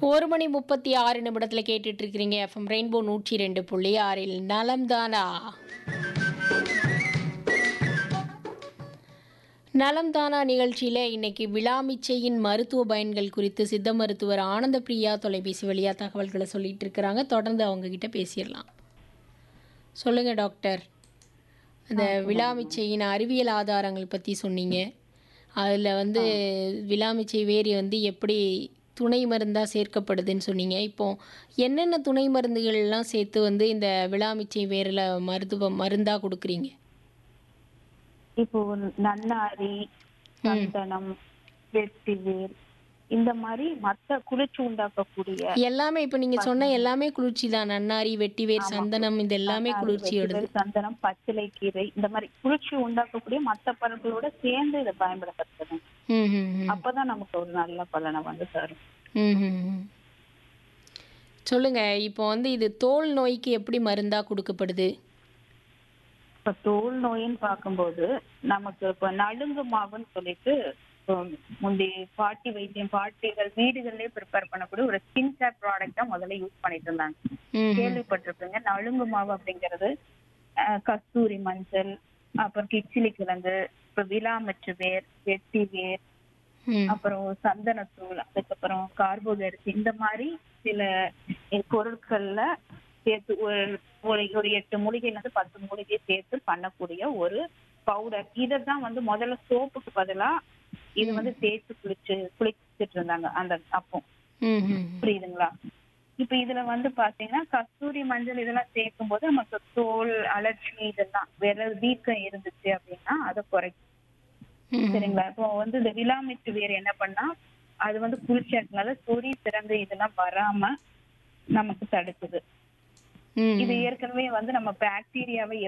ஒரு மணி முப்பத்தி ஆறு நிமிடத்தில் கேட்டுட்டு இருக்கிறீங்க எஃப்எம் ரெயின்போ நூற்றி ரெண்டு புள்ளி ஆறில் நலம்தானா நலம்தானா நிகழ்ச்சியில் இன்னைக்கு விழாமிச்சையின் மருத்துவ பயன்கள் குறித்து சித்த மருத்துவர் ஆனந்த பிரியா தொலைபேசி வழியாக தகவல்களை சொல்லிட்டு இருக்கிறாங்க தொடர்ந்து அவங்க கிட்ட பேசிடலாம் சொல்லுங்க டாக்டர் அந்த விழாமிச்சையின் அறிவியல் ஆதாரங்கள் பற்றி சொன்னீங்க அதில் வந்து விழாமிச்சை வேரி வந்து எப்படி துணை மருந்தாக சேர்க்கப்படுதுன்னு சொன்னீங்க இப்போ என்னென்ன துணை மருந்துகள்லாம் சேர்த்து வந்து இந்த விழாமிச்சை வேரில் மருத்துவ மருந்தாக கொடுக்குறீங்க இப்போ நன்னாரி சந்தனம் வெட்டிவேர் இந்த மாதிரி மத்த குளிர்ச்சி உண்டாக்கக்கூடிய எல்லாமே இப்போ நீங்கள் சொன்ன எல்லாமே குளிர்ச்சி தான் நன்னாரி வெட்டிவேர் சந்தனம் இது எல்லாமே நன்னாரி, குளிர்ச்சியோடது வெட்டிவேர், சந்தனம் பச்சிலை கீரை இந்த மாதிரி குளிர்ச்சி உண்டாக்கக்கூடிய மத்த பழங்களோட சேர்ந்து இதை பயன்படுத்துறது ம் ம் ம் அப்பதான் நமக்கு ஒரு நல்ல பலனை வந்து தரும் ம்ஹும். சொல்லுங்க இப்போ வந்து இது தோல் நோய்க்கு எப்படி மருந்தா கொடுக்கப்படுது இப்ப தோல் நோயின்னு பார்க்கும்போது நமக்கு இப்ப நலுங்கு மாவுன்னு சொல்லிட்டு இப்போ முந்தி பாட்டி வைத்தியம் பாட்டிகள் வீடுகள்லயே ப்ரிப்பேர் பண்ணக்கூடிய ஒரு ஸ்கின் கேர் ப்ராடக்டா முதல்ல யூஸ் பண்ணிட்டு இருந்தாங்க ம்ஹும். கேள்விப்பட்டிருப்பீங்க நலுங்கு மாவு அப்படிங்கிறது அஹ், கஸ்தூரி மஞ்சள் அப்புறம் கிச்சிலி கிழங்கு இப்ப விலாமற்று வேர் வெட்டி வேர் ம். அப்புறம் சந்தனத்தூள் அதுக்கப்புறம் கார்போஹைட்ரேட் இந்த மாதிரி சில பொருட்கள்ல சேர்த்து ஒரு ஒரு ஒரு எட்டு மூலிகைல இருந்து பத்து மூலிகை சேர்த்து பண்ணக்கூடிய ஒரு பவுடர் இதைதான் வந்து முதல்ல சோப்புக்கு பதிலா இது வந்து தேய்ச்சி குளிச்சு குளிச்சிட்டு இருந்தாங்க அந்த அப்போ ம்ஹும். புரியுதுங்களா இப்ப இதுல வந்து பாத்தீங்கன்னா கஸ்தூரி மஞ்சள் இதெல்லாம் சேர்க்கும் போது நமக்கு தோல் அலர்ஜி இதெல்லாம் வேற வீக்கம் இருந்துச்சு அப்படின்னா அதை குறைக்கும் ம்ஹும். சரிங்களா இப்போ வந்து இந்த விலாமிட்டு வேர் என்ன பண்ணா அது வந்து குளிர்ச்சியாக்குனால சொறி சிறந்து இதெல்லாம் வராம நமக்கு தடுக்குது ம். இது ஏற்கனவே வந்து நம்ம பாக்டீரியாவை